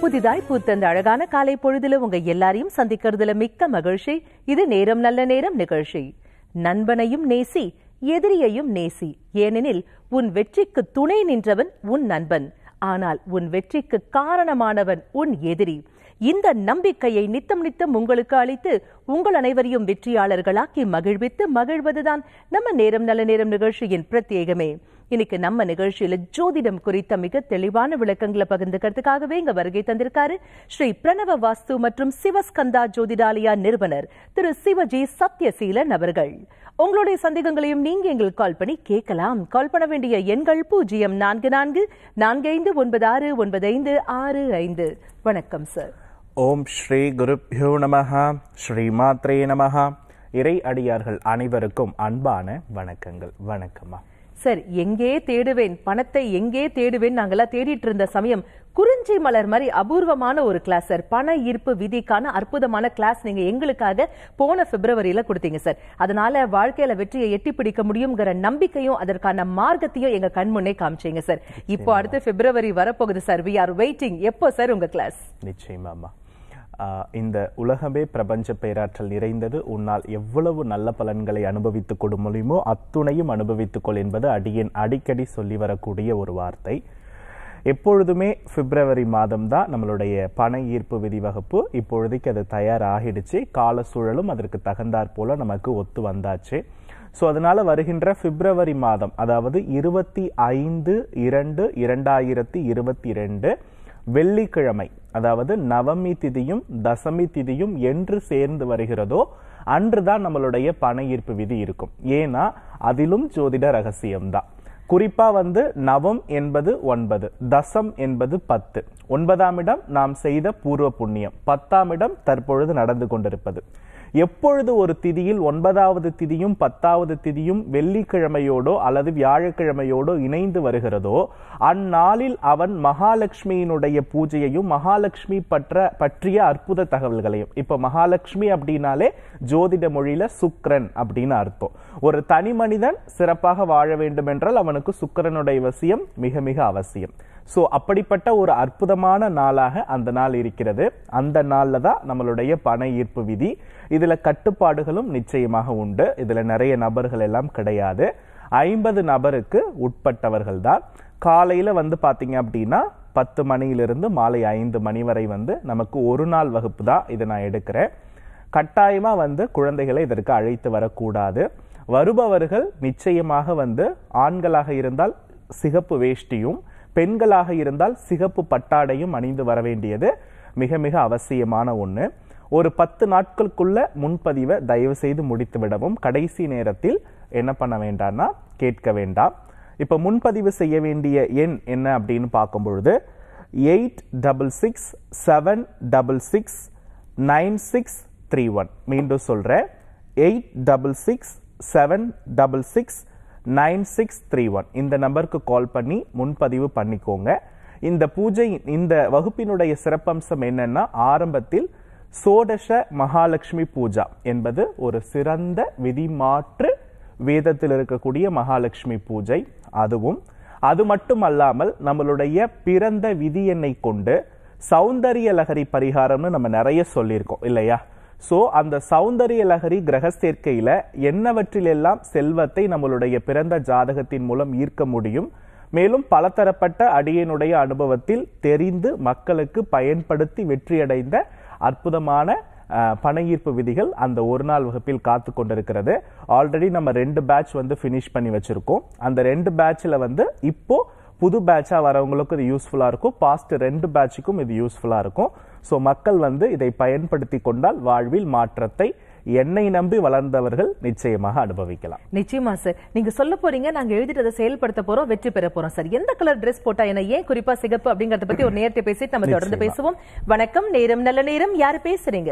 புதிதாய் பூத்தந்த அழகான காலை பொழுதுல உங்க எல்லாரையும் சந்திக்கிறதுல மிக்க மகிழ்ச்சி இது நேரம் நல்ல நேரம் நிகழ்ச்சி நண்பனையும் நேசி எதிரியையும் நேசி ஏனெனில் உன் வெற்றிக்கு துணை நின்றவன் உன் நண்பன் ஆனால் உன் வெற்றிக்கு காரணமானவன் உன் எதிரி இந்த நம்பிக்கையை நித்தம் நித்தம் உங்களுக்கு அளித்து உங்கள் அனைவரையும் வெற்றியாளர்களாக்கி மகிழ்வித்து மகிழ்வதுதான் நம்ம நேரம் நல்ல நேரம் நிகழ்ச்சியின் பிரத்யேகமே இன்னைக்கு நம்ம நிகழ்ச்சியில ஜோதிடம் குறித்த மிக தெளிவான விளக்கங்களை பகிர்ந்துக்கிறதுக்காகவே இங்க வருகை தந்திருக்காரு ஸ்ரீ பிரணவ வாஸ்து மற்றும் சிவஸ்கந்தா ஜோதிடாலயா நிறுவனர் திரு சிவஜி சத்யசீலன் அவர்கள் உங்களுடைய சந்தேகங்களையும் நீங்க எங்களுக்கு கால் பண்ணி கேட்கலாம் கால் பண்ண வேண்டிய எண்கள் பூஜ்ஜியம் நான்கு நான்கு நான்கு ஐந்து ஒன்பது ஆறு ஒன்பது ஐந்து ஆறு ஐந்து வணக்கம் சார் ஓம் ஸ்ரீ குருப்யோ நமஹ ஸ்ரீ மாத்ரே நமஹ இறை அடியார்கள் அனைவருக்கும் அன்பான வணக்கங்கள் வணக்கம்மா சார் எங்கே தேடுவேன் பணத்தை எங்கே தேடுவேன் நாங்கெல்லாம் தேடிட்டு இருந்த சமயம் குறிஞ்சி மலர் மாதிரி அபூர்வமான ஒரு கிளாஸ் சார் பண ஈர்ப்பு விதிக்கான அற்புதமான கிளாஸ் நீங்க எங்களுக்காக போன பிப்ரவரியில கொடுத்தீங்க சார் அதனால வாழ்க்கையில வெற்றியை எட்டி பிடிக்க முடியுங்கிற நம்பிக்கையும் அதற்கான மார்க்கத்தையும் எங்க கண் முன்னே காமிச்சீங்க சார் இப்போ அடுத்து பிப்ரவரி வரப்போகுது சார் வி ஆர் வெயிட்டிங் எப்போ சார் உங்க கிளாஸ் நிச்சயமாம்மா ஆஹ் இந்த உலகமே பிரபஞ்ச பேராற்றல் நிறைந்தது உன்னால் எவ்வளவு நல்ல பலன்களை அனுபவித்துக் கொள்ள முடியுமோ அத்துணையும் அனுபவித்துக் கொள் என்பது அடியேன் அடிக்கடி சொல்லி வரக்கூடிய ஒரு வார்த்தை எப்பொழுதுமே பிப்ரவரி மாதம் தான் நம்மளுடைய பண ஈர்ப்பு விதி வகுப்பு இப்பொழுதைக்கு அது தயாராகிடுச்சு கால சூழலும் அதற்கு தகுந்தாற் போல நமக்கு ஒத்து வந்தாச்சு ஸோ அதனால வருகின்ற பிப்ரவரி மாதம் அதாவது இருபத்தி ஐந்து இரண்டு இரண்டாயிரத்தி இருபத்தி ரெண்டு வெள்ளிக்கிழமை அதாவது நவமி திதியும் தசமி திதியும் என்று சேர்ந்து வருகிறதோ அன்றுதான் நம்மளுடைய பண ஈர்ப்பு விதி இருக்கும் ஏன்னா அதிலும் ஜோதிட ரகசியம்தான் குறிப்பா வந்து நவம் என்பது ஒன்பது தசம் என்பது பத்து ஒன்பதாம் இடம் நாம் செய்த பூர்வ புண்ணியம் பத்தாம் இடம் தற்பொழுது நடந்து கொண்டிருப்பது எப்பொழுது ஒரு திதியில் ஒன்பதாவது திதியும் பத்தாவது திதியும் வெள்ளிக்கிழமையோடோ அல்லது வியாழக்கிழமையோடோ இணைந்து வருகிறதோ அந்நாளில் அவன் மகாலட்சுமியினுடைய பூஜையையும் மகாலட்சுமி பற்ற பற்றிய அற்புத தகவல்களையும் இப்ப மகாலட்சுமி அப்படின்னாலே ஜோதிட மொழியில சுக்ரன் அப்படின்னு அர்த்தம் ஒரு தனி மனிதன் சிறப்பாக வாழ வேண்டும் என்றால் அவனுக்கு சுக்கிரனுடைய வசியம் மிக மிக அவசியம் சோ அப்படிப்பட்ட ஒரு அற்புதமான நாளாக அந்த நாள் இருக்கிறது அந்த நாள்ல தான் நம்மளுடைய பண ஈர்ப்பு விதி இதுல கட்டுப்பாடுகளும் நிச்சயமாக உண்டு இதுல நிறைய நபர்கள் எல்லாம் கிடையாது ஐம்பது நபருக்கு உட்பட்டவர்கள் தான் காலையில வந்து பாத்தீங்க அப்படின்னா பத்து மணியிலிருந்து மாலை ஐந்து மணி வரை வந்து நமக்கு ஒரு நாள் வகுப்பு தான் இதை நான் எடுக்கிறேன் கட்டாயமா வந்து குழந்தைகளை இதற்கு அழைத்து வரக்கூடாது வருபவர்கள் நிச்சயமாக வந்து ஆண்களாக இருந்தால் சிகப்பு வேஷ்டியும் பெண்களாக இருந்தால் சிகப்பு பட்டாடையும் அணிந்து வர வேண்டியது மிக மிக அவசியமான ஒண்ணு ஒரு பத்து நாட்களுக்குள்ள முன்பதிவை தயவு செய்து முடித்து விடவும் கடைசி நேரத்தில் என்ன பண்ண வேண்டாம்னா கேட்க வேண்டாம் இப்ப முன்பதிவு செய்ய வேண்டிய எண் என்ன அப்படின்னு பார்க்கும் பொழுது eight double six seven double six nine six three one மீண்டும் சொல்றேன் eight double six seven double six nine six three one இந்த நம்பருக்கு கால் பண்ணி முன்பதிவு பண்ணிக்கோங்க இந்த பூஜை இந்த வகுப்பினுடைய சிறப்பம்சம் என்னன்னா ஆரம்பத்தில் சோடச மகாலட்சுமி பூஜா என்பது ஒரு சிறந்த விதிமாற்று வேதத்தில் இருக்கக்கூடிய மகாலட்சுமி பூஜை அதுவும் அது மட்டும் அல்லாமல் நம்மளுடைய பிறந்த விதி எண்ணை கொண்டு சௌந்தரிய லகரி பரிகாரம்னு நம்ம நிறைய சொல்லியிருக்கோம் இல்லையா சோ அந்த சௌந்தரிய லகரி கிரக சேர்க்கையில என்னவற்றிலெல்லாம் செல்வத்தை நம்மளுடைய பிறந்த ஜாதகத்தின் மூலம் ஈர்க்க முடியும் மேலும் பலதரப்பட்ட அடியனுடைய அனுபவத்தில் தெரிந்து மக்களுக்கு பயன்படுத்தி வெற்றியடைந்த அற்புதமான அஹ், பண ஈர்ப்பு விதிகள் அந்த ஒரு நாள் வகுப்பில் காத்து கொண்டிருக்கிறது ஆல்ரெடி நம்ம ரெண்டு பேட்ச் வந்து ஃபினிஷ் பண்ணி வச்சிருக்கோம் அந்த ரெண்டு பேட்ச்ல வந்து இப்போ புது பேட்சா வரவங்களுக்கும் இது யூஸ்ஃபுல்லா இருக்கும் பாஸ்ட் ரெண்டு பேட்சுக்கும் இது யூஸ்ஃபுல்லா இருக்கும் ஸோ மக்கள் வந்து இதை பயன்படுத்தி கொண்டால் வாழ்வில் மாற்றத்தை என்னை நம்பி வளர்ந்தவர்கள் நிச்சயமாக அனுபவிக்கலாம் நிச்சயமா சார் நீங்க சொல்ல போறீங்க நாங்க எழுதிட்டு அதை செயல்படுத்த போறோம் வெற்றி பெற போறோம் சார் எந்த கலர் Dress போட்டா என்ன ஏன் குறிப்பா சிகப்பு அப்படிங்கறத பத்தி ஒரு நேரத்தை பேசிட்டு நம்ம தொடர்ந்து பேசுவோம் வணக்கம் நேரம் நல்ல நேரம் யாரு பேசுறீங்க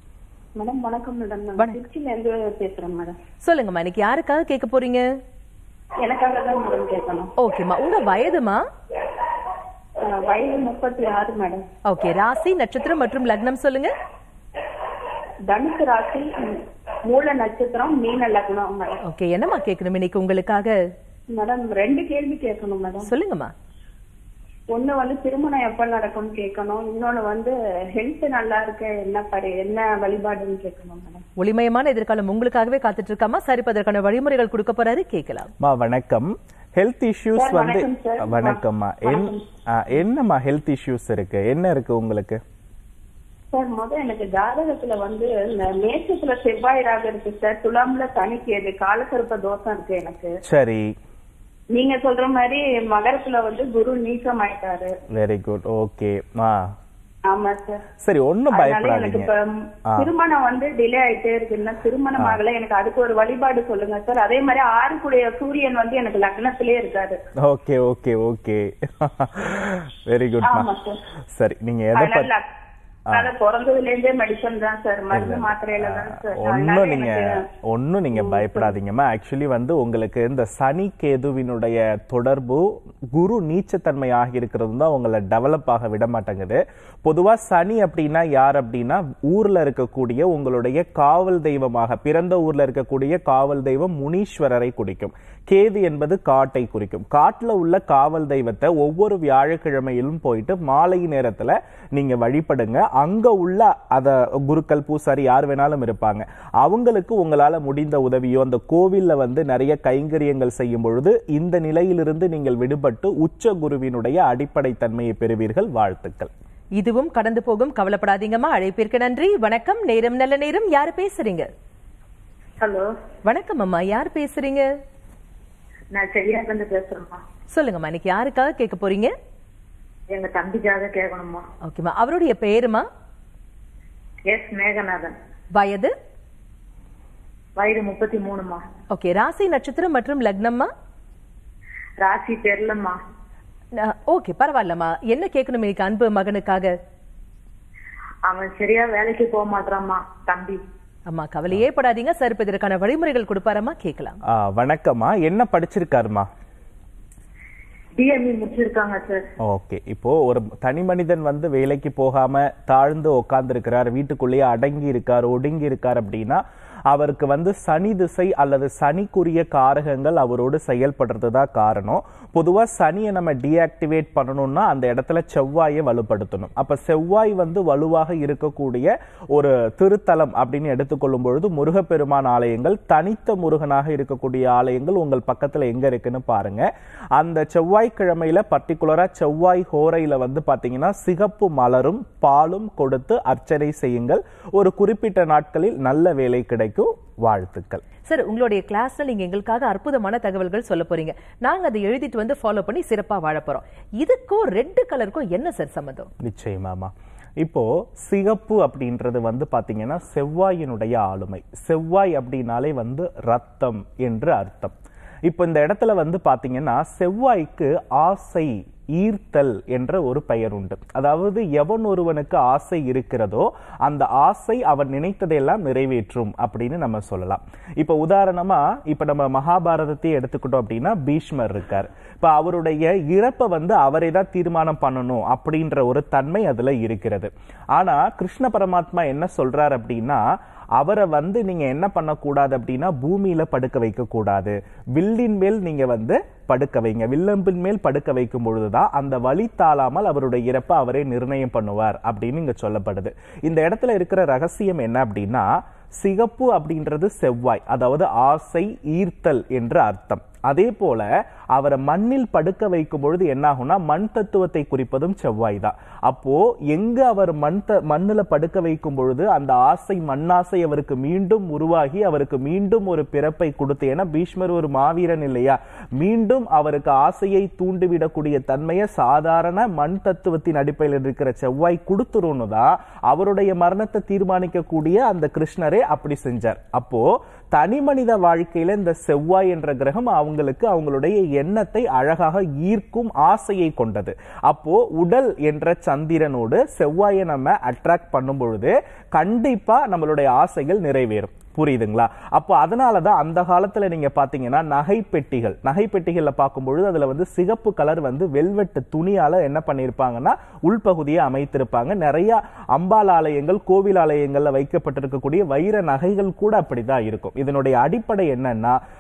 மேடம் வணக்கம் மேடம் நான் திருச்சியில இருந்து பேசுறேன் மேடம் சொல்லுங்கம்மா இன்னைக்கு யாருக்காக கேட்க போறீங்க எனக்காக தான் மேடம் கேட்கணும் ஓகேம்மா உங்க வயதுமா அஹ் வயது முப்பத்தி ஆறு மேடம் ஓகே ராசி நட்சத்திரம் மற்றும் லக்னம் சொல்லுங்க தனுசு ராசி ம், மூல நட்சத்திரம் மீன லக்னம் மேடம் ஓகே என்னம்மா கேட்கணும் இன்னைக்கு உங்களுக்காக மேடம் ரெண்டு கேள்வி கேட்கணும் மேடம் சொல்லுங்கம்மா ஒண்ணு வந்து திருமணம் எப்ப நடக்கும்னு கேட்கணும் இன்னொன்னு வந்து ஹெல்த் நல்லா இருக்க என்ன பரி என்ன வழிபாடுன்னு கேட்கணும் மேடம் ஒளிமயமான எதிர்காலம் உங்களுக்காகவே காத்துட்டு இருக்காமா சரிப்பதற்கான வழிமுறைகள் கொடுக்க போறாரு கேட்கலாம் மா வணக்கம் ஹெல்த் இஷ்யூஸ் Sir, வந்து வணக்கம் sir. வணக்கம்மா என் ஆ, என்னம்மா ஹெல்த் இஷ்யூஸ் இருக்கு என்ன இருக்கு உங்களுக்கு சார் முதல் எனக்கு ஜாதகத்துல வந்து இந்த மேசத்துல செவ்வாய் ராக இருக்கு சார் துலாம்ல தனிக்கேது காலக்கருப்ப தோஷம் இருக்கு எனக்கு சரி நீங்க சொல்ற மாதிரி மகரத்துல வந்து குரு நீக்கம் ஆயிட்டாரு வெரி குட் ஓகே மா ஆமா சார் சரி ஒண்ணும் அதனால எனக்கு பயப்படாதீங்க இப்ப திருமணம் வந்து டிலே ஆயிட்டே இருக்கு இன்னும் திருமணம் ஆகல எனக்கு அதுக்கு ஒரு வழிபாடு சொல்லுங்க சார் அதே மாதிரி ஆறுக்குடைய சூரியன் வந்து எனக்கு லக்னத்திலே இருக்காரு okay okay okay very good ஆமா சார் சரி நீங்க எதை அதனால பத்தி லக்- அதனால பிறந்ததுல இருந்தே மெடிசன் தான் சார் மருந்து மாத்திரையில தான் சார் அதனால ஒன்னும் நீங்க எனக்கு ஒன்னும் நீங்க பயப்படாதீங்கம்மா ஆக்சுவலி வந்து உங்களுக்கு இந்த சனி கேதுவினுடைய தொடர்பு குரு நீச்சத்தன்மை ஆகி இருக்கிறது தான் உங்களை டெவலப் ஆக விட மாட்டேங்குது பொதுவா சனி அப்படின்னா யார் அப்படின்னா ஊர்ல இருக்கக்கூடிய உங்களுடைய காவல் தெய்வமாக பிறந்த ஊர்ல இருக்கக்கூடிய காவல் தெய்வம் முனீஸ்வரரை குறிக்கும் கேது என்பது காட்டை குறிக்கும் காட்டுல உள்ள காவல் தெய்வத்தை ஒவ்வொரு வியாழக்கிழமையிலும் போயிட்டு மாலை நேரத்துல நீங்க வழிபடுங்க அங்க உள்ள அத குருக்கள் பூசாரி யார் வேணாலும் இருப்பாங்க அவங்களுக்கு உங்களால முடிந்த உதவியோ அந்த கோவில்ல வந்து நிறைய கைங்கரியங்கள் செய்யும் பொழுது இந்த நிலையிலிருந்து நீங்கள் விடுபட்டு உச்ச குருவினுடைய அடிப்படை தன்மையை பெறுவீர்கள் வாழ்த்துக்கள் இதுவும் கடந்து போகும் கவலைப்படாதீங்கம்மா அழைப்பிற்கு நன்றி வணக்கம் நேரம் நல்ல நேரம் யார் பேசுறீங்க ஹலோ வணக்கம் அம்மா யார் பேசுறீங்க நான் சரியா இருந்து பேசுறேம்மா சொல்லுங்கம்மா இன்னைக்கு யாருக்காக கேட்க போறீங்க எங்க தம்பிக்காக கேட்கணுமா ஓகேம்மா அவருடைய பேருமா எஸ் மேகநாதன் வயது வயது முப்பத்தி மூணுமா ஓகே ராசி நட்சத்திரம் மற்றும் லக்னம்மா ராசி தெரியலம்மா ந- ஓகே பரவாயில்லம்மா என்ன கேட்கணும் இன்னைக்கு அன்பு மகனுக்காக அவன் சரியா வேலைக்கு போக மாட்டான்மா தம்பி அம்மா கவலையே படாதீங்க சார் இப்ப இதற்கான வழிமுறைகள் கொடுப்பாரம்மா கேட்கலாம் ஆ, வணக்கம்மா என்ன படிச்சிருக்காருமா டிஎம்இ முடிச்சிருக்காங்க சார் ஓகே இப்போ ஒரு தனி மனிதன் வந்து வேலைக்கு போகாம தாழ்ந்து உட்கார்ந்து இருக்கிறார் வீட்டுக்குள்ளேயே அடங்கி இருக்கார் ஒடுங்கி இருக்கார் அப்படின்னா அவருக்கு வந்து சனி திசை அல்லது சனிக்குரிய காரகங்கள் அவரோடு செயல்படுறது தான் காரணம் பொதுவா சனியை நம்ம டீஆக்டிவேட் பண்ணணும்னா அந்த இடத்துல செவ்வாயை வலுப்படுத்தணும் அப்ப செவ்வாய் வந்து வலுவாக இருக்கக்கூடிய ஒரு திருத்தலம் அப்படின்னு எடுத்துக்கொள்ளும் பொழுது முருகப்பெருமான் ஆலயங்கள் தனித்த முருகனாக இருக்கக்கூடிய ஆலயங்கள் உங்கள் பக்கத்துல எங்க இருக்குன்னு பாருங்க அந்த செவ்வாய்க்கிழமையில பர்டிகுலரா செவ்வாய் ஹோரையில வந்து பாத்தீங்கன்னா சிகப்பு மலரும் பாலும் கொடுத்து அர்ச்சனை செய்யுங்கள் ஒரு குறிப்பிட்ட நாட்களில் நல்ல வேலை கிடைக்கும் வாழ்த்துக்கள் சார் உங்களுடைய கிளாஸ்ல நீங்க எங்களுக்காக அற்புதமான தகவல்கள் சொல்ல போறீங்க நாங்க அதை எழுதிட்டு வந்து ஃபாலோ பண்ணி சிறப்பா வாழ போறோம் இதுக்கும் ரெட் கலருக்கும் என்ன சார் சம்மந்தம் நிச்சயமாமா இப்போ சிகப்பு அப்படின்றது வந்து பாத்தீங்கன்னா செவ்வாயினுடைய ஆளுமை செவ்வாய் அப்படின்னாலே வந்து ரத்தம் என்று அர்த்தம் இப்போ இந்த இடத்துல வந்து பாத்தீங்கன்னா செவ்வாய்க்கு ஆசை ஈர்த்தல் என்ற ஒரு பெயர் உண்டு அதாவது எவன் ஒருவனுக்கு ஆசை இருக்கிறதோ அந்த ஆசை அவன் நினைத்ததையெல்லாம் நிறைவேற்றும் அப்படின்னு நம்ம சொல்லலாம் இப்போ உதாரணமா இப்ப நம்ம மகாபாரதத்தை எடுத்துக்கிட்டோம் அப்படின்னா பீஷ்மர் இருக்கார் இப்ப அவருடைய இறப்பை வந்து அவரே தான் தீர்மானம் பண்ணணும் அப்படின்ற ஒரு தன்மை அதுல இருக்கிறது ஆனா கிருஷ்ண பரமாத்மா என்ன சொல்றார் அப்படின்னா அவரை வந்து நீங்க என்ன பண்ணக்கூடாது அப்படின்னா பூமியில படுக்க வைக்க கூடாது வில்லின் மேல் நீங்க வந்து படுக்க வைங்க வில்லம்பின் மேல் படுக்க வைக்கும் பொழுதுதான் அந்த வழி தாழாமல் அவருடைய இறப்பை அவரே நிர்ணயம் பண்ணுவார் அப்படின்னு இங்க சொல்லப்படுது இந்த இடத்துல இருக்கிற ரகசியம் என்ன அப்படின்னா சிகப்பு அப்படின்றது செவ்வாய் அதாவது ஆசை ஈர்த்தல் என்று அர்த்தம் அதே போல அவரை மண்ணில் படுக்க வைக்கும் பொழுது என்ன ஆகும்னா மண் தத்துவத்தை குறிப்பதும் செவ்வாய் தான் அப்போ எங்க அவர் மண் த மண்ணுல படுக்க வைக்கும் பொழுது அந்த ஆசை மண்ணாசை அவருக்கு மீண்டும் உருவாகி அவருக்கு மீண்டும் ஒரு பிறப்பை கொடுத்து ஏன்னா பீஷ்மர் ஒரு மாவீரன் இல்லையா மீண்டும் அவருக்கு ஆசையை தூண்டிவிடக்கூடிய தன்மையை சாதாரண மண் தத்துவத்தின் அடிப்படையில் இருக்கிற செவ்வாய் கொடுத்துருன்னு தான் அவருடைய மரணத்தை தீர்மானிக்கக்கூடிய அந்த கிருஷ்ணரே அப்படி செஞ்சார் அப்போ தனி மனித வாழ்க்கையில இந்த செவ்வாய் என்ற கிரகம் அவங்களுக்கு அவங்களுடைய எண்ணத்தை அழகாக ஈர்க்கும் ஆசையை கொண்டது அப்போ உடல் என்ற சந்திரனோடு செவ்வாயை நம்ம அட்ராக்ட் பண்ணும் பொழுது கண்டிப்பா நம்மளுடைய ஆசைகள் நிறைவேறும் புரியுதுங்களா அப்போ அதனால தான் அந்த காலத்துல நீங்க பாத்தீங்கன்னா நகை பெட்டிகள் நகை பெட்டிகள்ல பார்க்கும்பொழுது அதுல வந்து சிகப்பு கலர் வந்து வெல்வெட்டு துணியால என்ன பண்ணியிருப்பாங்கன்னா உள்பகுதியை அமைத்திருப்பாங்க நிறைய அம்பாள் ஆலயங்கள் கோவில் ஆலயங்கள்ல வைக்கப்பட்டிருக்கக்கூடிய வைர நகைகள் கூட அப்படிதான் இருக்கும் இதனுடைய அடிப்படை என்னன்னா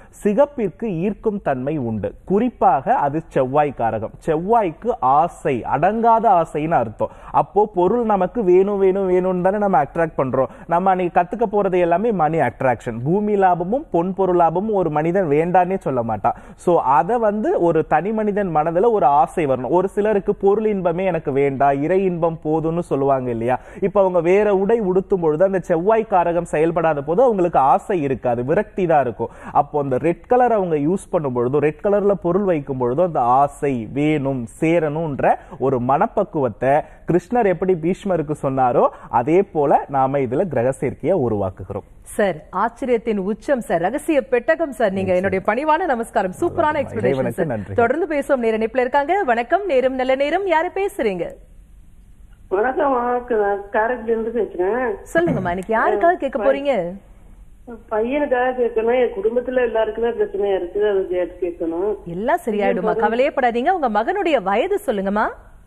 சிகப்பிற்கு ஈர்க்கும் தன்மை உண்டு குறிப்பாக அது செவ்வாய் காரகம் செவ்வாய்க்கு ஆசை அடங்காத ஆசைன்னு அர்த்தம் அப்போ பொருள் நமக்கு வேணும் வேணும் வேணும்னு தானே நம்ம அட்ராக்ட் பண்றோம் நம்ம அன்னைக்கு கத்துக்க போறது எல்லாமே மணி அட்ராக்ஷன் பூமி லாபமும் பொன் பொருள் லாபமும் ஒரு மனிதன் வேண்டான்னே சொல்ல மாட்டான் சோ அதை வந்து ஒரு தனி மனிதன் மனதுல ஒரு ஆசை வரணும் ஒரு சிலருக்கு பொருள் இன்பமே எனக்கு வேண்டாம் இறை இன்பம் போதும்னு சொல்லுவாங்க இல்லையா இப்ப அவங்க வேற உடை உடுத்தும் பொழுது அந்த செவ்வாய் காரகம் செயல்படாத போது அவங்களுக்கு ஆசை இருக்காது விரக்தி தான் இருக்கும் அப்போ அந்த ரெட் கலர் அவங்க யூஸ் பண்ணும் பொழுதும் ரெட் கலர்ல பொருள் வைக்கும் பொழுதும் அந்த ஆசை வேணும் சேரணும்ன்ற ஒரு மனப்பக்குவத்தை கிருஷ்ணர் எப்படி பீஷ்மருக்கு சொன்னாரோ அதே போல நாம இதுல கிரக சேர்க்கையை உருவாக்குகிறோம் சார் ஆச்சரியத்தின் உச்சம் சார் ரகசிய பெட்டகம் சார் நீங்க என்னுடைய பணிவான நமஸ்காரம் சூப்பரான எக்ஸ்பிளேஷன் இறைவனுக்கு சார் நன்றி. தொடர்ந்து பேசுவோம் நேர நிப்பில் இருக்காங்க வணக்கம் நேரம் நல்ல நேரம் யாரு பேசுறீங்க வணக்கம் காரைக்குடில இருந்து பேசுறேன் சொல்லுங்கம்மா இன்னைக்கு யாருக்காக கேட்க போறீங்க பையனுக்காக கேட்கணும் என் குடும்பத்துல எல்லாருக்குமே பிரச்சனையா இருக்குது அது கேட்டு கேட்கணும் எல்லாம் சரியாயிடுமா கவலையே படாதீங்க உங்க மகனுடைய வயது சொல்லுங்கம்மா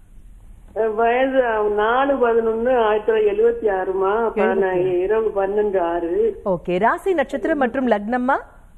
அஹ் வயது அவன் நாலு பதினொன்னு ஆயிரத்தி தொள்ளாயிரத்தி எழுபத்தி ஆறுமா இரவு பன்னெண்டு ஆறு ஓகே ராசி நட்சத்திரம் மற்றும் லக்னம்மா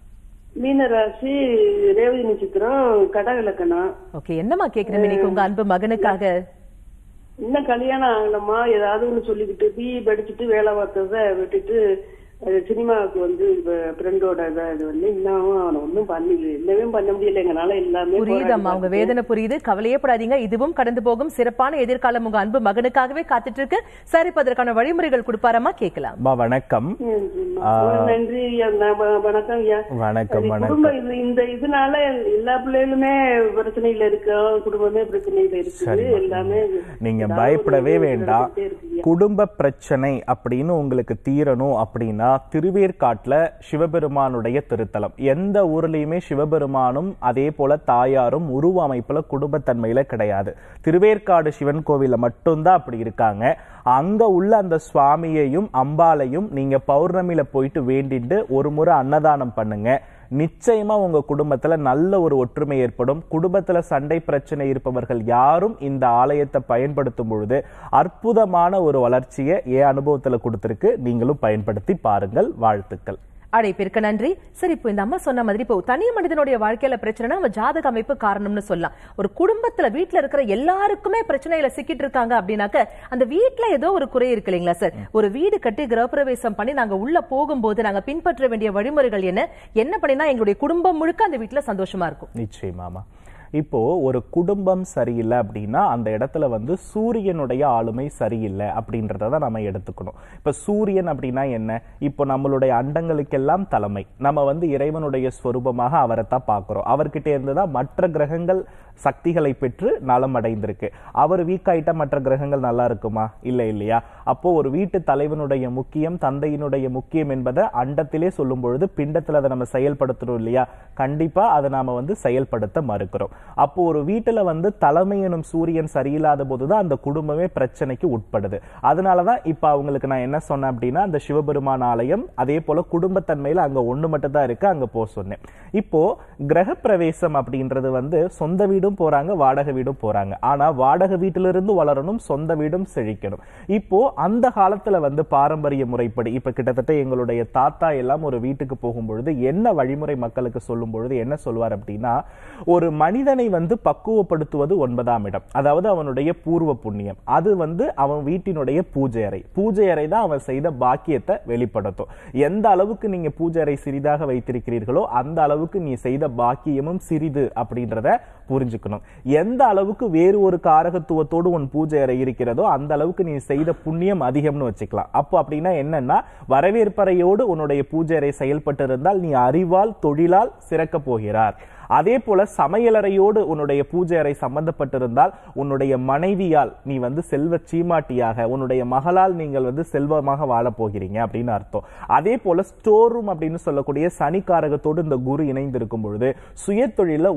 மீன ராசி ரேவதி நட்சத்திரம் கடகலக்கணம் ஓகே என்னம்மா கேக்குறீங்க இன்னைக்கு உங்க அன்பு மகனுக்காக இன்னும் கல்யாணம் ஆகலம்மா ஏதாவது ஒண்ணு சொல்லிக்கிட்டு பிஇ படிச்சுட்டு வேலை பார்த்தத விட்டுட்டு அது சினிமாவுக்கு வந்து ஃப்ரெண்டோட இதை இது வந்து இன்னும் அவனை ஒன்றும் பண்ணல என்னவே பண்ண முடியல எங்களால எல்லாமே புரியுதம்மா உங்க வேதனை புரியுது கவலையே படாதீங்க இதுவும் கடந்து போகும் சிறப்பான எதிர்காலம் உங்க அன்பு மகனுக்காகவே காத்துட்டு இருக்கு சார் இப்ப அதற்கான வழிமுறைகள் கொடுப்பாரம்மா கேட்கலாம் அம்மா வணக்கம் நன்றிம்மா. நன்றி ஐயா. நான் வ- வணக்கம் ஐயா வணக்கம் அது வணக்கம் குடும்பம் இது இந்த இதனால எல்லா பிள்ளைகளுமே பிரச்சனையில இருக்கோம் குடும்பமே பிரச்சனையில இருக்குது எல்லாமே நீங்க ஏதாவது பயப்படவே ஒரு இது வேண்டாம் நடந்துட்டே இருக்குய்யா. குடும்ப பிரச்சனை அப்படின்னு உங்களுக்கு தீரணும் அப்படின்னா திருவேற்காட்டுல சிவபெருமானுடைய திருத்தலம் எந்த ஊர்லயுமே சிவபெருமானும் அதே போல தாயாரும் உருவ அமைப்புல குடும்பத்தன்மையில கிடையாது திருவேற்காடு சிவன் கோவில்ல மட்டும்தான் அப்படி இருக்காங்க அங்க உள்ள அந்த சுவாமியையும் அம்பாளையும் நீங்க பௌர்ணமியில போயிட்டு வேண்டிட்டு ஒரு முறை அன்னதானம் பண்ணுங்க நிச்சயமா உங்க குடும்பத்துல நல்ல ஒரு ஒற்றுமை ஏற்படும் குடும்பத்துல சண்டை பிரச்சனை இருப்பவர்கள் யாரும் இந்த ஆலயத்தை பயன்படுத்தும் பொழுது அற்புதமான ஒரு வளர்ச்சியை என் அனுபவத்துல கொடுத்திருக்கு நீங்களும் பயன்படுத்தி பாருங்கள் வாழ்த்துக்கள் அழைப்பிற்கு நன்றி சரி இப்போ இந்த அம்மா சொன்ன மாதிரி இப்போ தனி மனிதனுடைய வாழ்க்கையில பிரச்சனைனா அவன் ஜாதக அமைப்பு காரணம்னு சொல்லலாம் ஒரு குடும்பத்துல வீட்ல இருக்கிற எல்லாருக்குமே பிரச்சனையில சிக்கிட்டு இருக்காங்க அப்படின்னாக்க அந்த வீட்ல ஏதோ ஒரு குறை இருக்கு இல்லைங்களா சார் ஒரு வீடு கட்டி கிரகப்பிரவேசம் பண்ணி நாங்க உள்ள போகும்போது நாங்க பின்பற்ற வேண்டிய வழிமுறைகள் என்ன என்ன பண்ணினா எங்களுடைய குடும்பம் முழுக்க அந்த வீட்ல சந்தோஷமா இருக்கும் நிச்சயமாமா இப்போ ஒரு குடும்பம் சரியில்லை அப்படின்னா அந்த இடத்துல வந்து சூரியனுடைய ஆளுமை சரியில்லை அப்படின்றத தான் நம்ம எடுத்துக்கணும் இப்ப சூரியன் அப்படின்னா என்ன இப்போ நம்மளுடைய அண்டங்களுக்கெல்லாம் தலைமை நம்ம வந்து இறைவனுடைய ஸ்வரூபமாக அவரை தான் பார்க்கிறோம் அவர்கிட்ட இருந்து தான் மற்ற கிரகங்கள் சக்திகளை பெற்று நலம் அடைந்திருக்கு அவர் வீக் ஆயிட்டா மற்ற கிரகங்கள் நல்லா இருக்குமா இல்ல இல்லையா அப்போ ஒரு வீட்டு தலைவனுடைய முக்கியம் தந்தையினுடைய முக்கியம் என்பதை அண்டத்திலே சொல்லும் பொழுது பிண்டத்துல அதை நம்ம செயல்படுத்துறோம் இல்லையா கண்டிப்பா அதை நாம வந்து செயல்படுத்த மறுக்கிறோம் அப்போ ஒரு வீட்டுல வந்து தலைமை எனும் சூரியன் சரியில்லாத போதுதான் அந்த குடும்பமே பிரச்சனைக்கு உட்படுது அதனாலதான் இப்ப அவங்களுக்கு நான் என்ன சொன்னேன் அப்படின்னா அந்த சிவபெருமான் ஆலயம் அதே போல குடும்பத்தன்மையில அங்க ஒண்ணு மட்டும் தான் இருக்கு அங்க போக சொன்னேன் இப்போ கிரக பிரவேசம் அப்படின்றது வந்து சொந்த வீடும் போறாங்க வாடகை வீடும் போறாங்க ஆனா வாடகை வீட்டிலிருந்து வளரணும் சொந்த வீடும் செழிக்கணும் இப்போ அந்த காலத்துல வந்து பாரம்பரிய முறைப்படி இப்ப கிட்டத்தட்ட எங்களுடைய தாத்தா எல்லாம் ஒரு வீட்டுக்கு போகும் பொழுது என்ன வழிமுறை மக்களுக்கு சொல்லும் பொழுது என்ன சொல்வார் அப்படின்னா ஒரு மனிதனை வந்து பக்குவப்படுத்துவது ஒன்பதாம் இடம் அதாவது அவனுடைய பூர்வ புண்ணியம் அது வந்து அவன் வீட்டினுடைய பூஜை அறை பூஜை அறை தான் அவன் செய்த பாக்கியத்தை வெளிப்படுத்தும் எந்த அளவுக்கு நீங்க பூஜை அறை சிறிதாக வைத்திருக்கிறீர்களோ அந்த அளவுக்கு நீ செய்த பாக்கியமும் சிறிது அப்படின்றத புரிஞ்சுக்கணும் எந்த அளவுக்கு வேறு ஒரு காரகத்துவத்தோடு உன் பூஜை அறை இருக்கிறதோ அந்த அளவுக்கு நீ செய்த புண்ணியம் அதிகம்னு வச்சுக்கலாம் அப்போ அப்படின்னா என்னன்னா வரவேற்பறையோடு உன்னுடைய பூஜை அறை செயல்பட்டு இருந்தால் நீ அறிவால் தொழிலால் சிறக்க போகிறார் அதே போல சமையலறையோடு உன்னுடைய பூஜை அறை சம்பந்தப்பட்டிருந்தால் உன்னுடைய மனைவியால் நீ வந்து செல்வ சீமாட்டியாக உன்னுடைய மகளால் நீங்கள் வந்து செல்வமாக வாழப் போகிறீங்க அப்படின்னு அர்த்தம் அதே போல ஸ்டோர் ரூம் அப்படின்னு சொல்லக்கூடிய சனிக்காரகத்தோடு இந்த குரு இணைந்திருக்கும் பொழுது சுய தொழில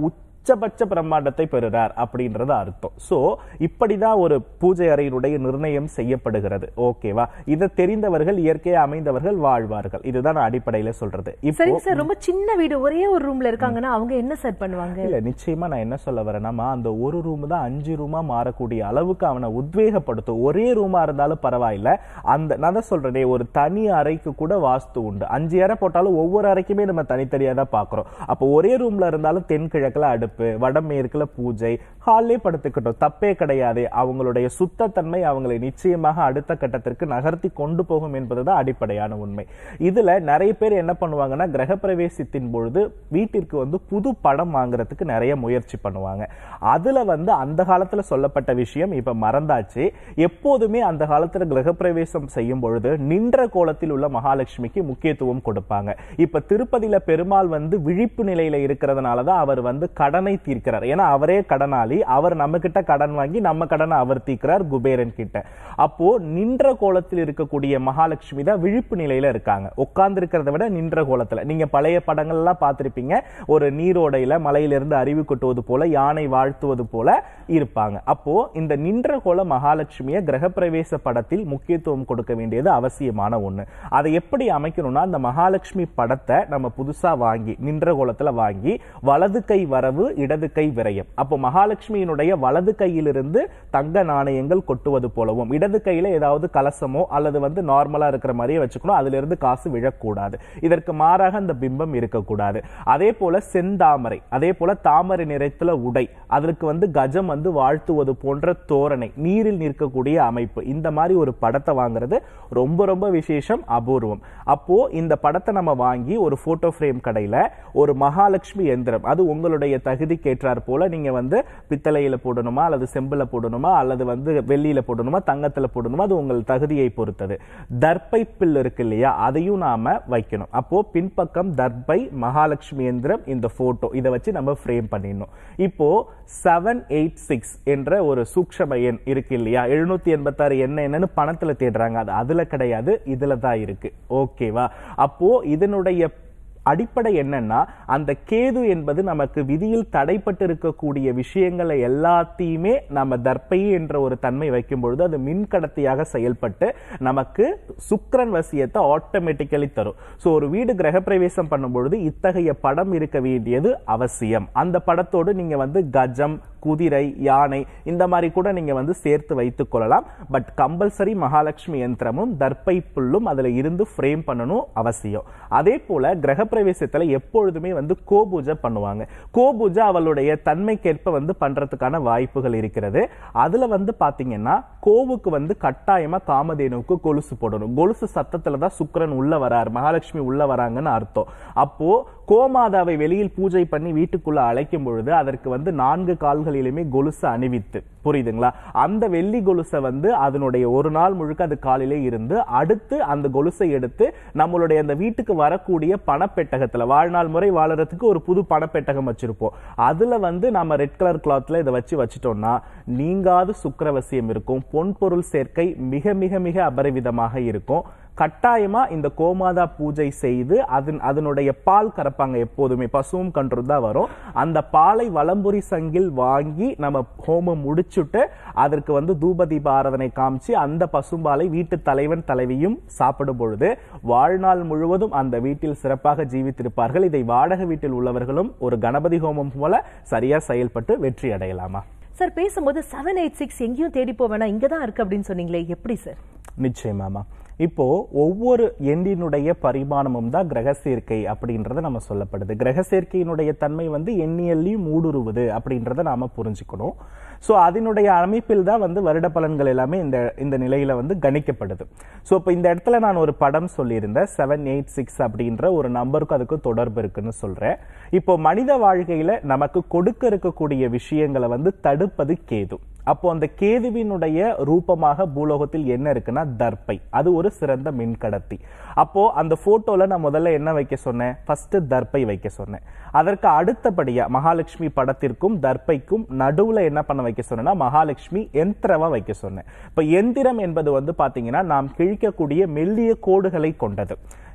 உச்சபட்ச பிரம்மாண்டத்தை பெறுறார் அப்படின்றது அர்த்தம் சோ இப்படிதான் ஒரு பூஜை அறையினுடைய நிர்ணயம் செய்யப்படுகிறது ஓகேவா இதை தெரிந்தவர்கள் இயற்கையா அமைந்தவர்கள் வாழ்வார்கள் இதுதான் நான் அடிப்படையில சொல்றது இப்போ சரிங்க சார் ரொம்ப சின்ன வீடு ஒரே ஒரு ரூம்ல இருக்காங்கன்னா அவங்க என்ன சார் பண்ணுவாங்க இல்ல நிச்சயமா நான் என்ன சொல்ல வரேன்னா அந்த ஒரு ரூம் தான் அஞ்சு ரூமா மாறக்கூடிய அளவுக்கு அவனை உத்வேகப்படுத்தும் ஒரே ரூமா இருந்தாலும் பரவாயில்ல அந்த நான் தான் சொல்றேனே ஒரு தனி அறைக்கு கூட வாஸ்து உண்டு அஞ்சு அறை போட்டாலும் ஒவ்வொரு அறைக்குமே நம்ம தனித்தனியா தான் பாக்குறோம் அப்போ ஒரே ரூம்ல இருந்தாலும் தென்கிழக்குல அடுப்பு வடமேற்குல பூஜை ஹால்லே படுத்துக்கிட்டோம் தப்பே கிடையாது அவங்களுடைய சுத்தத்தன்மை அவங்களை நிச்சயமாக அடுத்த கட்டத்திற்கு நகர்த்தி கொண்டு போகும் என்பதுதான் அடிப்படையான உண்மை இதுல நிறைய பேர் என்ன பண்ணுவாங்கன்னா கிரகப்பிரவேசத்தின் பொழுது வீட்டிற்கு வந்து புது படம் வாங்குறதுக்கு நிறைய முயற்சி பண்ணுவாங்க அதுல வந்து அந்த காலத்துல சொல்லப்பட்ட விஷயம் இப்ப மறந்தாச்சு எப்போதுமே அந்த காலத்துல கிரகப்பிரவேசம் செய்யும் பொழுது நின்ற கோலத்தில் உள்ள மகாலட்சுமிக்கு முக்கியத்துவம் கொடுப்பாங்க இப்ப திருப்பதியில பெருமாள் வந்து விழிப்பு நிலையில இருக்கிறதுனாலதான் அவர் வந்து கடனை தீர்க்கிறார் ஏன்னா அவரே கடனாளி அவர் நம்ம கிட்ட கடன் வாங்கி நம்ம கடனை அவர் தீர்க்கிறார் குபேரன் கிட்ட அப்போ நின்ற கோலத்தில் இருக்கக்கூடிய மகாலட்சுமி தான் விழிப்பு நிலையில இருக்காங்க உட்கார்ந்து இருக்கிறத விட நின்ற கோலத்துல நீங்க பழைய படங்கள் எல்லாம் பார்த்திருப்பீங்க ஒரு நீரோடையில மலையிலிருந்து அருவி கொட்டுவது போல யானை வாழ்த்துவது போல இருப்பாங்க அப்போ இந்த நின்ற கோல மகாலட்சுமிய கிரகப்பிரவேச படத்தில் முக்கியத்துவம் கொடுக்க வேண்டியது அவசியமான ஒண்ணு அதை எப்படி அமைக்கணும்னா அந்த மகாலட்சுமி படத்தை நம்ம புதுசா வாங்கி நின்ற கோலத்துல வாங்கி வலது கை வரவு இடது கை விரயம் அப்போ மகாலட்சுமியினுடைய வலது கையிலிருந்து தங்க நாணயங்கள் கொட்டுவது போலவும் இடது கையில ஏதாவது கலசமோ அல்லது வந்து நார்மலா இருக்கிற மாதிரியே வச்சுக்கணும் அதுல இருந்து காசு விழக்கூடாது இதற்கு மாறாக அந்த பிம்பம் இருக்கக்கூடாது அதே போல செந்தாமரை அதே போல தாமரை நிறத்துல உடை அதற்கு வந்து கஜம் வந்து வாழ்த்துவது போன்ற தோரணை நீரில் நிற்கக்கூடிய அமைப்பு இந்த மாதிரி ஒரு படத்தை வாங்குறது ரொம்ப ரொம்ப விசேஷம் அபூர்வம் அப்போ இந்த படத்தை நம்ம வாங்கி ஒரு போட்டோ ஃப்ரேம் கடையில ஒரு மகாலட்சுமி எந்திரம் அது உங்களுடைய தகுதிக்கு ஏற்றாற் போல நீங்க வந்து பித்தளையில போடணுமா அல்லது செம்புல போடணுமா அல்லது வந்து வெள்ளியில போடணுமா தங்கத்துல போடணுமா அது உங்கள் தகுதியை பொறுத்தது தர்பை பில் இருக்கு இல்லையா அதையும் நாம வைக்கணும் அப்போ பின்பக்கம் தர்பை மகாலட்சுமி எந்திரம் இந்த போட்டோ இதை வச்சு நம்ம ஃப்ரேம் பண்ணிடணும் இப்போ செவன் எயிட் சிக்ஸ் என்ற ஒரு சூக்ஷம எண் இருக்கு இல்லையா எழுநூத்தி எண்பத்தாறு என்ன என்னன்னு பணத்துல தேடுறாங்க அது அதுல கிடையாது இதுல தான் இருக்கு ஓகேவா அப்போ இதனுடைய அடிப்படை என்னன்னா அந்த கேது என்பது நமக்கு விதியில் தடைப்பட்டு இருக்கக்கூடிய விஷயங்களை எல்லாத்தையுமே நம்ம தர்ப்பை என்ற ஒரு தன்மை வைக்கும் பொழுது அது மின்கடத்தியாக செயல்பட்டு நமக்கு சுக்கிரன் வசியத்தை ஆட்டோமேட்டிக்கலி தரும் ஸோ ஒரு வீடு கிரகப்பிரவேசம் பண்ணும் பொழுது இத்தகைய படம் இருக்க வேண்டியது அவசியம் அந்த படத்தோடு நீங்க வந்து கஜம் குதிரை யானை இந்த மாதிரி கூட நீங்க வந்து சேர்த்து வைத்துக் கொள்ளலாம் பட் கம்பல்சரி மகாலட்சுமி யந்திரமும் தர்ப்பை புல்லும் அதுல இருந்து ஃப்ரேம் பண்ணணும் அவசியம் அதே போல கிரகப்பிரவேசத்துல எப்பொழுதுமே வந்து கோபூஜை பண்ணுவாங்க கோபூஜை அவளுடைய தன்மைக்கேற்ப வந்து பண்றதுக்கான வாய்ப்புகள் இருக்கிறது அதுல வந்து பாத்தீங்கன்னா கோவுக்கு வந்து கட்டாயமா காமதேனுவுக்கு கொலுசு போடணும் கொலுசு சத்தத்துல தான் சுக்கிரன் உள்ள வரார் மகாலட்சுமி உள்ள வராங்கன்னு அர்த்தம் அப்போ கோமாதாவை வெளியில் பூஜை பண்ணி வீட்டுக்குள்ள அழைக்கும் பொழுது அதற்கு வந்து நான்கு கால்களிலுமே கொலுசு அணிவித்து புரியுதுங்களா அந்த வெள்ளி கொலுசை வந்து அதனுடைய ஒரு நாள் முழுக்க அது காலிலே இருந்து அடுத்து அந்த கொலுசை எடுத்து நம்மளுடைய அந்த வீட்டுக்கு வரக்கூடிய பணப்பெட்டகத்துல வாழ்நாள் முறை வாழறதுக்கு ஒரு புது பணப்பெட்டகம் வச்சிருப்போம் அதுல வந்து நம்ம ரெட் கலர் கிளாத்ல இதை வச்சு வச்சிட்டோம்னா நீங்காது சுக்கிரவசியம் இருக்கும் பொன் பொருள் சேர்க்கை மிக மிக மிக அபரிவிதமாக இருக்கும் கட்டாயமா இந்த கோமாதா பூஜை செய்து அதன் அதனுடைய பால் கறப்பாங்க எப்போதுமே பசுவும் கன்றும் தான் வரும் அந்த பாலை வலம்புரி சங்கில் வாங்கி நம்ம ஹோமம் முடிச்சுட்டு அதற்கு வந்து தூப தீப ஆராதனை காமிச்சு அந்த பசும்பாலை வீட்டு தலைவன் தலைவியும் சாப்பிடும் பொழுது வாழ்நாள் முழுவதும் அந்த வீட்டில் சிறப்பாக ஜீவித்திருப்பார்கள் இதை வாடகை வீட்டில் உள்ளவர்களும் ஒரு கணபதி ஹோமம் போல சரியா செயல்பட்டு வெற்றி அடையலாமா சார் பேசும்போது செவன் எயிட் சிக்ஸ் எங்கேயும் தேடி போவேனா இங்க தான் இருக்கு அப்படின்னு சொன்னீங்களே எப்படி சார் நிச்சயமாமா இப்போ ஒவ்வொரு எண்ணினுடைய பரிமாணமும் தான் கிரக சேர்க்கை அப்படின்றத நம்ம சொல்லப்படுது கிரக சேர்க்கையினுடைய தன்மை வந்து எண்ணியல்லையும் ஊடுருவுது அப்படின்றத நாம புரிஞ்சுக்கணும் ஸோ அதனுடைய அமைப்பில் தான் வந்து வருட பலன்கள் எல்லாமே இந்த இந்த நிலையில வந்து கணிக்கப்படுது ஸோ இப்போ இந்த இடத்துல நான் ஒரு படம் சொல்லியிருந்தேன் செவன் எயிட் சிக்ஸ் அப்படின்ற ஒரு நம்பருக்கு அதுக்கு தொடர்பு இருக்குன்னு சொல்றேன் இப்போ மனித வாழ்க்கையில நமக்கு கொடுக்க இருக்கக்கூடிய விஷயங்களை வந்து தடுப்பது கேது அப்போ அந்த கேதுவினுடைய ரூபமாக பூலோகத்தில் என்ன இருக்குன்னா தர்ப்பை அது ஒரு சிறந்த மின்கடத்தி அப்போ அந்த போட்டோல நான் முதல்ல என்ன வைக்க சொன்னேன் ஃபர்ஸ்ட் தர்ப்பை வைக்க சொன்னேன் அதற்கு அடுத்தபடியா மகாலட்சுமி படத்திற்கும் தர்ப்பைக்கும் நடுவுல என்ன பண்ண வைக்க சொன்னேன்னா மகாலட்சுமி எந்திரவா வைக்க சொன்னேன் இப்ப எந்திரம் என்பது வந்து பாத்தீங்கன்னா நாம் கிழிக்கக்கூடிய மெல்லிய கோடுகளை கொண்டது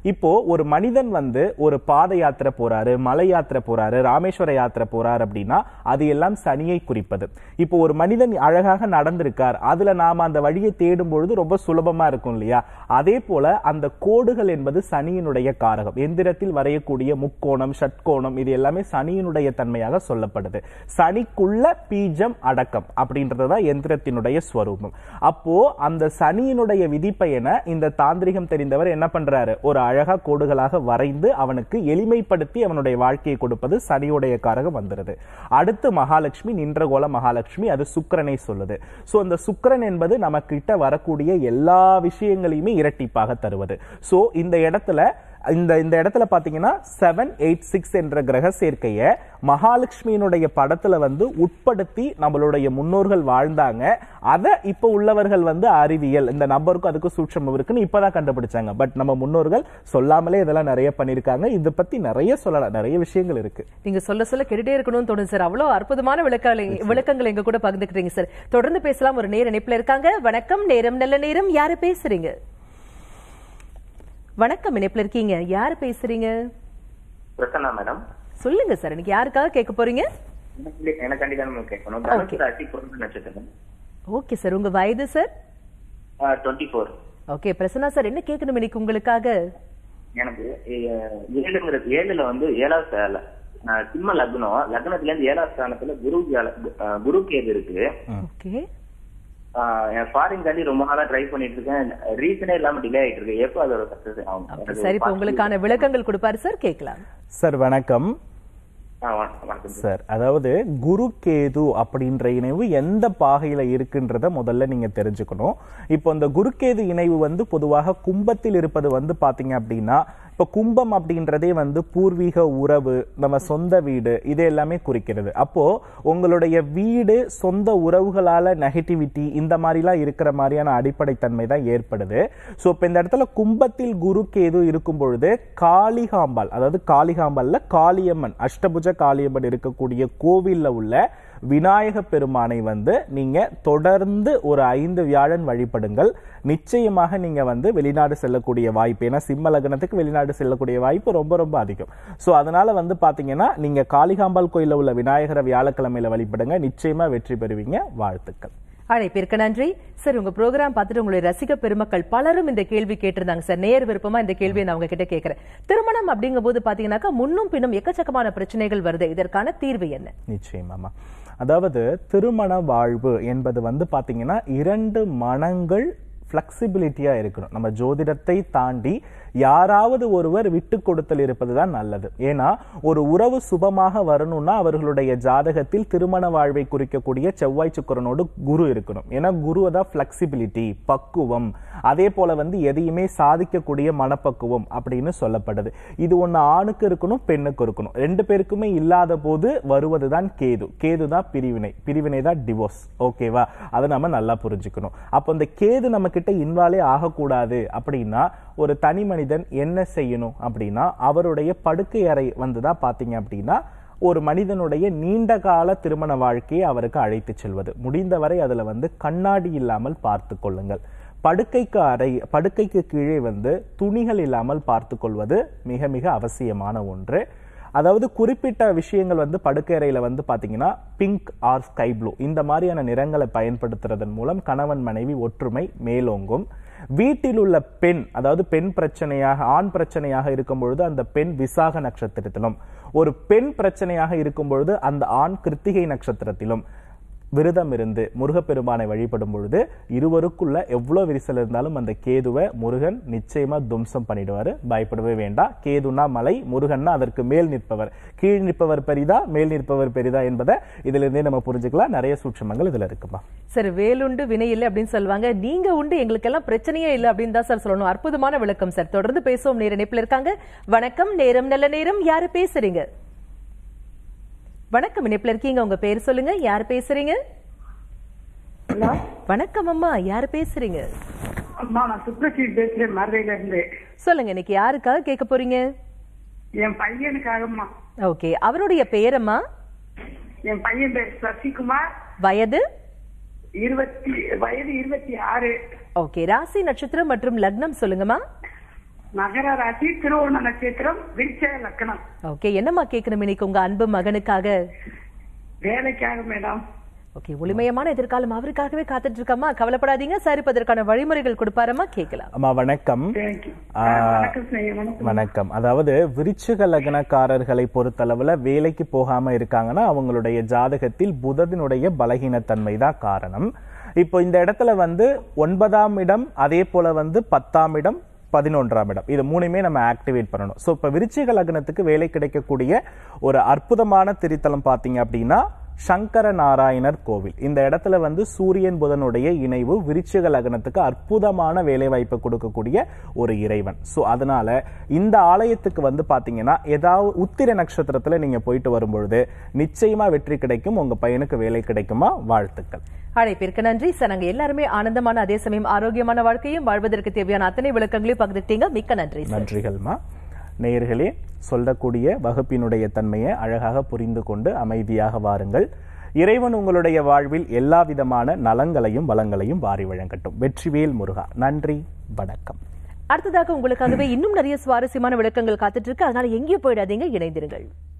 இப்போ ஒரு மனிதன் வந்து ஒரு பாத யாத்திரை போறாரு மலை யாத்திரை போறாரு ராமேஸ்வர யாத்திரை போறாரு அப்படின்னா அது எல்லாம் சனியை குறிப்பது இப்போ ஒரு மனிதன் அழகாக நடந்திருக்கார் அதுல நாம அந்த வழியை தேடும் பொழுது ரொம்ப சுலபமா இருக்கும் இல்லையா அதே போல அந்த கோடுகள் என்பது சனியினுடைய காரகம் எந்திரத்தில் வரையக்கூடிய முக்கோணம் ஷட்கோணம் இது எல்லாமே சனியினுடைய தன்மையாக சொல்லப்படுது சனிக்குள்ள பீஜம் அடக்கம் அப்படின்றதுதான் எந்திரத்தினுடைய ஸ்வரூபம் அப்போ அந்த சனியினுடைய விதிப்பயனை இந்த தாந்திரிகம் தெரிந்தவர் என்ன பண்றாரு ஒரு அழகா கோடுகளாக வரைந்து அவனுக்கு எளிமைப்படுத்தி அவனுடைய வாழ்க்கையை கொடுப்பது சனியுடைய காரகம் வந்துருது அடுத்து மகாலட்சுமி நின்றகோல மகாலட்சுமி அது சுக்கிரனை சொல்லுது சோ அந்த சுக்கிரன் என்பது நமக்கிட்ட வரக்கூடிய எல்லா விஷயங்களையுமே இரட்டிப்பாக தருவது சோ இந்த இடத்துல இந்த இந்த இடத்துல பாத்தீங்கன்னா செவன் எயிட் சிக்ஸ் என்ற கிரக சேர்க்கைய மகாலட்சுமியினுடைய படத்துல வந்து உட்படுத்தி நம்மளுடைய முன்னோர்கள் வாழ்ந்தாங்க அதை இப்ப உள்ளவர்கள் வந்து அறிவியல் இந்த நம்பருக்கும் அதுக்கு சூட்சமம் இருக்குன்னு இப்பதான் கண்டுபிடிச்சாங்க பட் நம்ம முன்னோர்கள் சொல்லாமலே இதெல்லாம் நிறைய பண்ணிருக்காங்க இதை பத்தி நிறைய சொல்லலாம் நிறைய விஷயங்கள் இருக்கு நீங்க சொல்ல சொல்ல கேட்டுட்டே இருக்கணும்னு தோணும் சார் அவ்வளவு அற்புதமான விளக்கங்களை விளக்கங்கள் எங்க கூட பகிர்ந்துக்கிறீங்க சார் தொடர்ந்து பேசலாம் ஒரு நேர இணைப்புல இருக்காங்க வணக்கம் நேரம் நல்ல நேரம் யாரு பேசுறீங்க வணக்கம் இணைப்புல இருக்கீங்க யாரு பேசுறீங்க பிரசன்னா மேடம் சொல்லுங்க சார் இன்னைக்கு யாருக்காக கேட்க போறீங்க எனக்கு எனக்காண்டி தான் மேம் கேட்கணும் தனுசு ராசி குழந்தை நட்சத்திரம் ஓகே சார் உங்க வயது sir twenty four okay Prasanna sir என்ன கேட்கணும் இன்னைக்கு உங்களுக்காக எனக்கு அஹ், ஏழுங்கிற ஏழுல வந்து ஏழாவது ஸ்தான- அஹ், சிம்ம லக்னம் லக்னத்துல இருந்து ஏழாவது ஸ்தானத்துல குரு வியாழ- அஹ், குரு கேது இருக்கு ஓகே அஹ், என் ஃபாரின் காண்டி ரொம்ப நாளா ட்ரை பண்ணிட்டு இருக்கேன் ரீசனே இல்லாம டிலே ஆயிட்டு இருக்கு எப்போ அதோட சக்சஸ் ஆகும் ஓகே சார் இப்போ உங்களுக்கான விளக்கங்கள் கொடுப்பாரு சார் கேட்கலாம் சார் வணக்கம் ஆ, வணக்கம் வணக்கம் சார் அதாவது குரு கேது அப்படின்ற இணைவு எந்த பாகையில இருக்குன்றத முதல்ல நீங்க தெரிஞ்சுக்கணும் இப்போ இந்த குருகேது இணைவு வந்து பொதுவாக கும்பத்தில் இருப்பது வந்து பாத்தீங்க அப்படின்னா இப்போ கும்பம் அப்படின்றதே வந்து பூர்வீக உறவு நம்ம சொந்த வீடு இது எல்லாமே குறிக்கிறது அப்போ உங்களுடைய வீடு சொந்த உறவுகளால நெகட்டிவிட்டி இந்த மாதிரிலாம் இருக்கிற மாதிரியான அடிப்படை தன்மை தான் ஏற்படுது ஸோ இப்போ இந்த இடத்துல கும்பத்தில் குரு கேது இருக்கும் பொழுது காளிகாம்பாள் அதாவது காளிகாம்பால்ல காளியம்மன் அஷ்டபுஜ காளியம்மன் இருக்கக்கூடிய கோவில்ல உள்ள விநாயக பெருமானை வந்து நீங்க தொடர்ந்து ஒரு ஐந்து வியாழன் வழிபடுங்கள் நிச்சயமாக நீங்க வந்து வெளிநாடு செல்லக்கூடிய வாய்ப்பு ஏன்னா சிம்ம லக்னத்துக்கு வெளிநாடு செல்லக்கூடிய வாய்ப்பு ரொம்ப ரொம்ப அதிகம் ஸோ அதனால வந்து பாத்தீங்கன்னா நீங்க காளிகாம்பாள் கோயில்ல உள்ள விநாயகரை வியாழக்கிழமையில வழிபடுங்க நிச்சயமா வெற்றி பெறுவீங்க வாழ்த்துக்கள் அழைப்பிற்கு நன்றி சார் உங்க ப்ரோக்ராம் பார்த்துட்டு உங்களுடைய ரசிக பெருமக்கள் பலரும் இந்த கேள்வி கேட்டிருந்தாங்க சார் நேர் விருப்பமா இந்த கேள்வியை நான் உங்ககிட்ட கேட்கிறேன் திருமணம் அப்படிங்கும் போது பாத்தீங்கன்னாக்கா முன்னும் பின்னும் எக்கச்சக்கமான பிரச்சனைகள் வருது இதற்கான தீர்வு என்ன நிச்சயமாமா அதாவது திருமண வாழ்வு என்பது வந்து பாத்தீங்கன்னா இரண்டு மனங்கள் ஃப்ளெக்சிபிலிட்டியா இருக்கணும் நம்ம ஜோதிடத்தை தாண்டி யாராவது ஒருவர் விட்டு கொடுத்தல் இருப்பது தான் நல்லது ஏன்னா ஒரு உறவு சுபமாக வரணும்னா அவர்களுடைய ஜாதகத்தில் திருமண வாழ்வை குறிக்கக்கூடிய செவ்வாய் சுக்கரனோடு குரு இருக்கணும் ஏன்னா குரு தான் ஃப்ளெக்சிபிலிட்டி பக்குவம் அதே போல வந்து எதையுமே சாதிக்கக்கூடிய மனப்பக்குவம் அப்படின்னு சொல்லப்படுது இது ஒண்ணு ஆணுக்கு இருக்கணும் பெண்ணுக்கு இருக்கணும் ரெண்டு பேருக்குமே இல்லாத போது வருவதுதான் கேது கேது தான் பிரிவினை பிரிவினை தான் டிவோர்ஸ் ஓகேவா அதை நம்ம நல்லா புரிஞ்சுக்கணும் அப்போ இந்த கேது நம்ம கிட்ட இன்வாலே ஆகக்கூடாது அப்படின்னா ஒரு தனி மனிதன் என்ன செய்யணும் அப்படின்னா அவருடைய படுக்கை அறை வந்துதான் பாத்தீங்க அப்படின்னா ஒரு மனிதனுடைய நீண்ட கால திருமண வாழ்க்கையை அவருக்கு அழைத்து செல்வது முடிந்தவரை அதுல வந்து கண்ணாடி இல்லாமல் பார்த்து கொள்ளுங்கள் படுக்கைக்கு அறை படுக்கைக்கு கீழே வந்து துணிகள் இல்லாமல் பார்த்து கொள்வது மிக மிக அவசியமான ஒன்று அதாவது குறிப்பிட்ட விஷயங்கள் வந்து படுக்கை அறையில வந்து பாத்தீங்கன்னா பிங்க் ஆர் ஸ்கை ப்ளூ இந்த மாதிரியான நிறங்களை பயன்படுத்துறதன் மூலம் கணவன் மனைவி ஒற்றுமை மேலோங்கும் வீட்டில் உள்ள பெண் அதாவது பெண் பிரச்சனையாக ஆண் பிரச்சனையாக இருக்கும் பொழுது அந்த பெண் விசாக நட்சத்திரத்திலும் ஒரு பெண் பிரச்சனையாக இருக்கும் பொழுது அந்த ஆண் கிருத்திகை நட்சத்திரத்திலும் விரதம் இருந்து முருகப்பெருமானை வழிபடும் பொழுது இருவருக்குள்ள எவ்வளவு விரிசல் இருந்தாலும் அந்த கேதுவை முருகன் நிச்சயமா தும்சம் பண்ணிடுவாரு பயப்படவே வேண்டாம் கேதுனா மலை முருகன்னா அதற்கு மேல் நிற்பவர் கீழ் நிற்பவர் பெரிதா மேல் நிற்பவர் பெரிதா என்பதை இதுல இருந்தே நம்ம புரிஞ்சுக்கலாம் நிறைய சூட்சமங்கள் இதுல இருக்குமா சார் வேலுண்டு வினை இல்லை அப்படின்னு சொல்லுவாங்க நீங்க உண்டு எங்களுக்கெல்லாம் பிரச்சனையே இல்லை அப்படின்னு தான் சார் சொல்லணும் அற்புதமான விளக்கம் சார் தொடர்ந்து பேசுவோம் நேர இணைப்புல இருக்காங்க வணக்கம் நேரம் நல்ல நேரம் யாரு பேசுறீங்க வணக்கம் இணைப்புல இருக்கீங்க உங்க பேர் சொல்லுங்க யார் பேசுறீங்க ஹலோ வணக்கம் அம்மா யார் பேசுறீங்க அம்மா நான் சுப்ரஜித் பேசுறேன் மதுரையில இருந்து சொல்லுங்க இன்னைக்கு யாருக்காக கேட்க போறீங்க என் பையனுக்காகம்மா ஓகே அவருடைய பெயரம்மா என் பையன் பேர் சசிகுமார் வயது இருபத்தி வயது இருபத்தி ஆறு ஓகே ராசி நட்சத்திரம் மற்றும் லக்னம் சொல்லுங்கம்மா மகர ராசி திருவோண நட்சத்திரம் விருச்ச லக்கணம் ஓகே என்னம்மா கேட்கணும் இன்னைக்கு உங்க அன்பு மகனுக்காக வேலைக்காக மேடம் ஓகே ஒளிமயமான எதிர்காலம் அவருக்காகவே காத்துட்டு இருக்கம்மா கவலைப்படாதீங்க சார் இப்ப அதற்கான வழிமுறைகள் கொடுப்பாரம்மா கேட்கலாம் அம்மா வணக்கம் தேங்க்யூ ஆ, வணக்கம் ஸ்நேகா வணக்கம் வணக்கம் அதாவது விருச்சிக லக்னக்காரர்களை பொறுத்தளவுல வேலைக்கு போகாம இருக்காங்கன்னா அவங்களுடைய ஜாதகத்தில் புதனுடைய பலகீனத்தன்மை தான் காரணம் இப்போ இந்த இடத்துல வந்து ஒன்பதாம் இடம் அதே போல வந்து பத்தாம் இடம் பதினொன்றாம் இடம் இது மூணுமே நம்ம ஆக்டிவேட் பண்ணணும் ஸோ இப்போ விருச்சிக லக்னத்துக்கு வேலை கிடைக்கக்கூடிய ஒரு அற்புதமான திரித்தலம் பார்த்தீங்க அப்படின்னா சங்கர நாராயணர் கோவில் இந்த இடத்துல வந்து சூரியன் புதனுடைய இணைவு விருச்சிக லக்னத்துக்கு அற்புதமான வேலை வாய்ப்பை கொடுக்கக்கூடிய ஒரு இறைவன் ஸோ அதனால இந்த ஆலயத்துக்கு வந்து பாத்தீங்கன்னா ஏதாவது உத்திர நட்சத்திரத்துல நீங்க போயிட்டு வரும்பொழுது நிச்சயமா வெற்றி கிடைக்கும் உங்க பையனுக்கு வேலை கிடைக்குமா வாழ்த்துக்கள் அழைப்பிற்கு நன்றி சார் நாங்க எல்லாருமே ஆனந்தமான அதே சமயம் ஆரோக்கியமான வாழ்க்கையும் வாழ்வதற்கு தேவையான அத்தனை விளக்கங்களையும் பகிர்ந்துட்டீங்க மிக்க நன்றி சார் நன்றிகள்மா நேயர்களே சொல்லக்கூடிய வகுப்பினுடைய தன்மையை அழகாக புரிந்து கொண்டு அமைதியாக வாருங்கள் இறைவன் உங்களுடைய வாழ்வில் எல்லா விதமான நலங்களையும் வளங்களையும் வாரி வழங்கட்டும் வெற்றிவேல் முருகா நன்றி வணக்கம் அடுத்ததாக உங்களுக்காகவே இன்னும் நிறைய சுவாரஸ்யமான விளக்கங்கள் காத்துட்டு இருக்கு அதனால எங்கேயும் போயிடாதீங்க இணைந்திருங்கள்